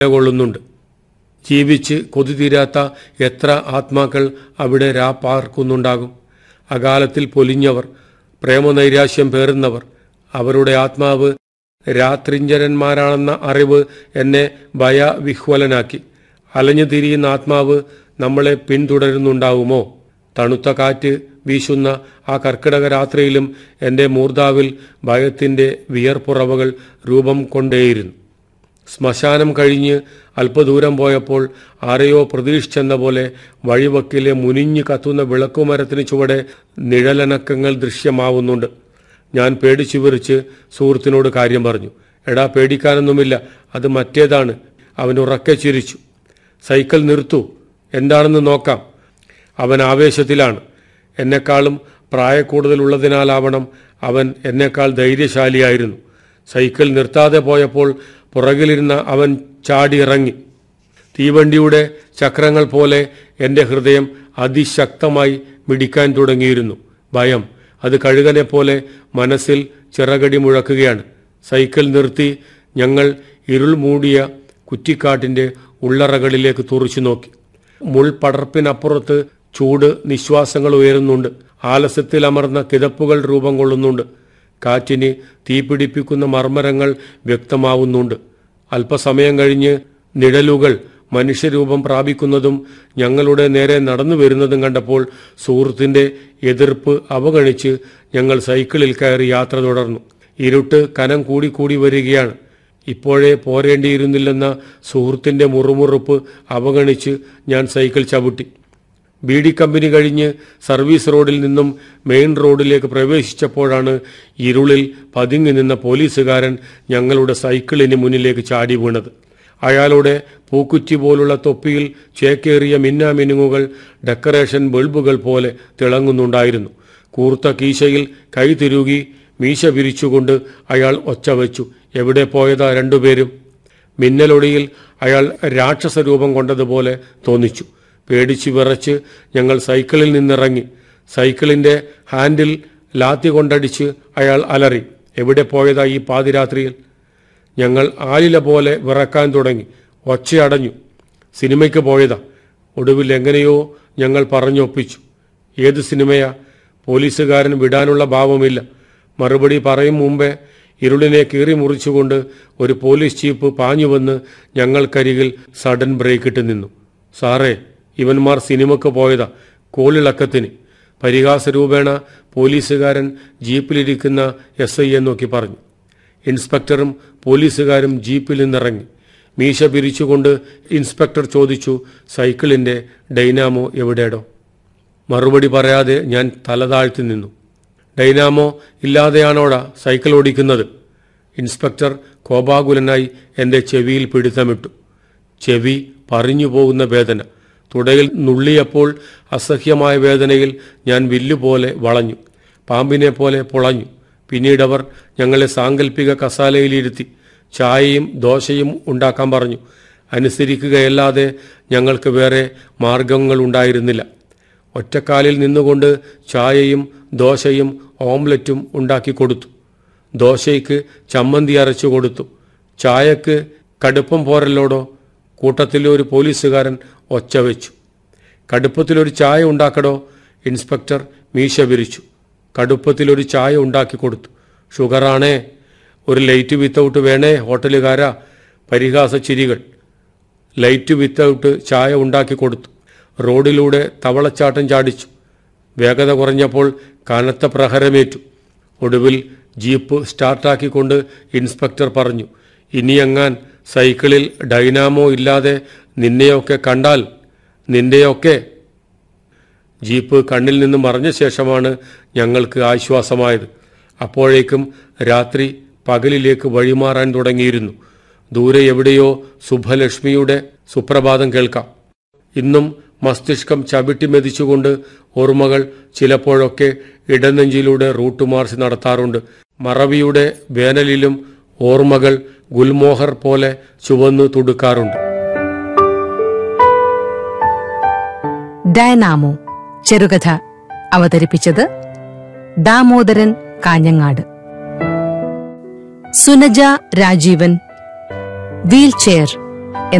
നിലകൊള്ളുന്നുണ്ട് ജീവിച്ച് കൊതി തീരാത്ത എത്ര ആത്മാക്കൾ അവിടെ രാ പാർക്കുന്നുണ്ടാകും അകാലത്തിൽ പൊലിഞ്ഞവർ പ്രേമനൈരാശ്യം പേറുന്നവർ അവരുടെ ആത്മാവ് രാത്രിഞ്ചരന്മാരാണെന്ന അറിവ് എന്നെ ഭയവിഹ്വലനാക്കി അലഞ്ഞു തിരിയുന്ന ആത്മാവ് നമ്മളെ പിന്തുടരുന്നുണ്ടാവുമോ തണുത്ത കാറ്റ് വീശുന്ന ആ കർക്കിടക രാത്രിയിലും എൻ്റെ മൂർധാവിൽ ഭയത്തിൻ്റെ വിയർപ്പുറവകൾ രൂപം കൊണ്ടേയിരുന്നു ശ്മശാനം കഴിഞ്ഞ് അല്പദൂരം പോയപ്പോൾ ആരെയോ പ്രതീക്ഷിച്ചെന്ന പോലെ വഴിവക്കിലെ മുനിഞ്ഞു കത്തുന്ന വിളക്കുമരത്തിന് ചുവടെ നിഴലനക്കങ്ങൾ ദൃശ്യമാവുന്നുണ്ട് ഞാൻ പേടിച്ചു വിറിച്ച് സുഹൃത്തിനോട് കാര്യം പറഞ്ഞു എടാ പേടിക്കാനൊന്നുമില്ല അത് മറ്റേതാണ് അവൻ ഉറക്കെ ചിരിച്ചു സൈക്കിൾ നിർത്തൂ എന്താണെന്ന് നോക്കാം അവൻ ആവേശത്തിലാണ് എന്നെക്കാളും പ്രായക്കൂടുതലുള്ളതിനാലാവണം അവൻ എന്നെക്കാൾ ധൈര്യശാലിയായിരുന്നു സൈക്കിൾ നിർത്താതെ പോയപ്പോൾ പുറകിലിരുന്ന അവൻ ചാടിയിറങ്ങി തീവണ്ടിയുടെ ചക്രങ്ങൾ പോലെ എൻ്റെ ഹൃദയം അതിശക്തമായി മിടിക്കാൻ തുടങ്ങിയിരുന്നു ഭയം അത് കഴുകനെ പോലെ മനസ്സിൽ ചിറകടി മുഴക്കുകയാണ് സൈക്കിൾ നിർത്തി ഞങ്ങൾ ഇരുൾ മൂടിയ കുറ്റിക്കാട്ടിൻ്റെ ഉള്ളറകളിലേക്ക് തുറച്ചു നോക്കി മുൾപടർപ്പിനപ്പുറത്ത് ചൂട് നിശ്വാസങ്ങൾ ഉയരുന്നുണ്ട് ആലസ്യത്തിൽ അമർന്ന കിതപ്പുകൾ രൂപം കൊള്ളുന്നുണ്ട് കാറ്റിന് തീപിടിപ്പിക്കുന്ന മർമ്മരങ്ങൾ വ്യക്തമാവുന്നുണ്ട് അല്പസമയം കഴിഞ്ഞ് നിഴലുകൾ മനുഷ്യരൂപം പ്രാപിക്കുന്നതും ഞങ്ങളുടെ നേരെ നടന്നു വരുന്നതും കണ്ടപ്പോൾ സുഹൃത്തിന്റെ എതിർപ്പ് അവഗണിച്ച് ഞങ്ങൾ സൈക്കിളിൽ കയറി യാത്ര തുടർന്നു ഇരുട്ട് കനം കൂടിക്കൂടി വരികയാണ് ഇപ്പോഴേ പോരേണ്ടിയിരുന്നില്ലെന്ന സുഹൃത്തിന്റെ മുറുമുറുപ്പ് അവഗണിച്ച് ഞാൻ സൈക്കിൾ ചവിട്ടി ബീഡി കമ്പനി കഴിഞ്ഞ് സർവീസ് റോഡിൽ നിന്നും മെയിൻ റോഡിലേക്ക് പ്രവേശിച്ചപ്പോഴാണ് ഇരുളിൽ പതുങ്ങി നിന്ന പോലീസുകാരൻ ഞങ്ങളുടെ സൈക്കിളിന് മുന്നിലേക്ക് ചാടി വീണത് അയാളുടെ പൂക്കുറ്റി പോലുള്ള തൊപ്പിയിൽ ചേക്കേറിയ മിന്നാമിനുങ്ങുകൾ ഡെക്കറേഷൻ ബൾബുകൾ പോലെ തിളങ്ങുന്നുണ്ടായിരുന്നു കൂർത്ത കീശയിൽ കൈ തിരുകി മീശ വിരിച്ചുകൊണ്ട് അയാൾ ഒച്ച വെച്ചു എവിടെ പോയതാ രണ്ടുപേരും മിന്നലൊടിയിൽ അയാൾ രാക്ഷസ രൂപം കൊണ്ടതുപോലെ തോന്നിച്ചു പേടിച്ചു വിറച്ച് ഞങ്ങൾ സൈക്കിളിൽ നിന്നിറങ്ങി സൈക്കിളിന്റെ ഹാൻഡിൽ ലാത്തി കൊണ്ടടിച്ച് അയാൾ അലറി എവിടെ പോയതാ ഈ പാതിരാത്രിയിൽ ഞങ്ങൾ ആലില പോലെ വിറക്കാൻ തുടങ്ങി ഒച്ചയടഞ്ഞു സിനിമയ്ക്ക് പോയതാ ഒടുവിൽ എങ്ങനെയോ ഞങ്ങൾ പറഞ്ഞൊപ്പിച്ചു ഏത് സിനിമയാ പോലീസുകാരൻ വിടാനുള്ള ഭാവമില്ല മറുപടി പറയും മുമ്പേ ഇരുളിനെ കീറി മുറിച്ചുകൊണ്ട് ഒരു പോലീസ് ജീപ്പ് പാഞ്ഞുവന്ന് ഞങ്ങൾക്കരികിൽ സഡൻ ബ്രേക്കിട്ട് നിന്നു സാറേ ഇവന്മാർ സിനിമക്ക് പോയതാ കോളിളക്കത്തിന് പരിഹാസരൂപേണ പോലീസുകാരൻ ജീപ്പിലിരിക്കുന്ന എസ് ഐയെ നോക്കി പറഞ്ഞു ഇൻസ്പെക്ടറും പോലീസുകാരും ജീപ്പിൽ നിന്നിറങ്ങി മീശ പിരിച്ചുകൊണ്ട് ഇൻസ്പെക്ടർ ചോദിച്ചു സൈക്കിളിന്റെ ഡൈനാമോ എവിടെടോ മറുപടി പറയാതെ ഞാൻ തലതാഴ്ത്തി നിന്നു ഡൈനാമോ ഇല്ലാതെയാണോടാ സൈക്കിൾ ഓടിക്കുന്നത് ഇൻസ്പെക്ടർ കോപാകുലനായി എൻ്റെ ചെവിയിൽ പിടുത്തമിട്ടു ചെവി പറഞ്ഞു പോകുന്ന വേദന തുടയിൽ നുള്ളിയപ്പോൾ അസഹ്യമായ വേദനയിൽ ഞാൻ വില്ലുപോലെ വളഞ്ഞു പാമ്പിനെ പോലെ പൊളഞ്ഞു പിന്നീടവർ ഞങ്ങളെ സാങ്കല്പിക കസാലയിലിരുത്തി ചായയും ദോശയും ഉണ്ടാക്കാൻ പറഞ്ഞു അനുസരിക്കുകയല്ലാതെ ഞങ്ങൾക്ക് വേറെ മാർഗങ്ങൾ ഉണ്ടായിരുന്നില്ല ഒറ്റക്കാലിൽ നിന്നുകൊണ്ട് ചായയും ദോശയും ഓംലറ്റും ഉണ്ടാക്കി കൊടുത്തു ദോശയ്ക്ക് ചമ്മന്തി അരച്ചു കൊടുത്തു ചായക്ക് കടുപ്പം പോരല്ലോടോ കൂട്ടത്തിൽ ഒരു പോലീസുകാരൻ ഒച്ച വെച്ചു കടുപ്പത്തിലൊരു ചായ ഉണ്ടാക്കടോ ഇൻസ്പെക്ടർ മീശ വിരിച്ചു കടുപ്പത്തിലൊരു ചായ ഉണ്ടാക്കി കൊടുത്തു ഷുഗറാണേ ഒരു ലൈറ്റ് വിത്തൗട്ട് വേണേ ഹോട്ടലുകാരാ പരിഹാസ ചിരികൾ ലൈറ്റ് വിത്തൗട്ട് ചായ ഉണ്ടാക്കി കൊടുത്തു റോഡിലൂടെ തവളച്ചാട്ടം ചാടിച്ചു വേഗത കുറഞ്ഞപ്പോൾ കനത്ത പ്രഹരമേറ്റു ഒടുവിൽ ജീപ്പ് സ്റ്റാർട്ടാക്കിക്കൊണ്ട് ഇൻസ്പെക്ടർ പറഞ്ഞു ഇനിയെങ്ങാൻ സൈക്കിളിൽ ഡൈനാമോ ഇല്ലാതെ നിന്നെയൊക്കെ കണ്ടാൽ നിന്റെയൊക്കെ ജീപ്പ് കണ്ണിൽ നിന്ന് മറഞ്ഞ ശേഷമാണ് ഞങ്ങൾക്ക് ആശ്വാസമായത് അപ്പോഴേക്കും രാത്രി പകലിലേക്ക് വഴിമാറാൻ തുടങ്ങിയിരുന്നു ദൂരെ എവിടെയോ സുഭലക്ഷ്മിയുടെ സുപ്രഭാതം കേൾക്കാം ഇന്നും മസ്തിഷ്കം ചവിട്ടി മെതിച്ചുകൊണ്ട് ഓർമ്മകൾ ചിലപ്പോഴൊക്കെ ഇടനെഞ്ചിലൂടെ റൂട്ട് മാർച്ച് നടത്താറുണ്ട് മറവിയുടെ വേനലിലും ഓർമ്മകൾ ഗുൽമോഹർ പോലെ ചുവന്നു തുടുക്കാറുണ്ട് ഡയനാമോ ചെറുകഥ അവതരിപ്പിച്ചത് ദാമോദരൻ കാഞ്ഞങ്ങാട് സുനജ രാജീവൻ വീൽചെയർ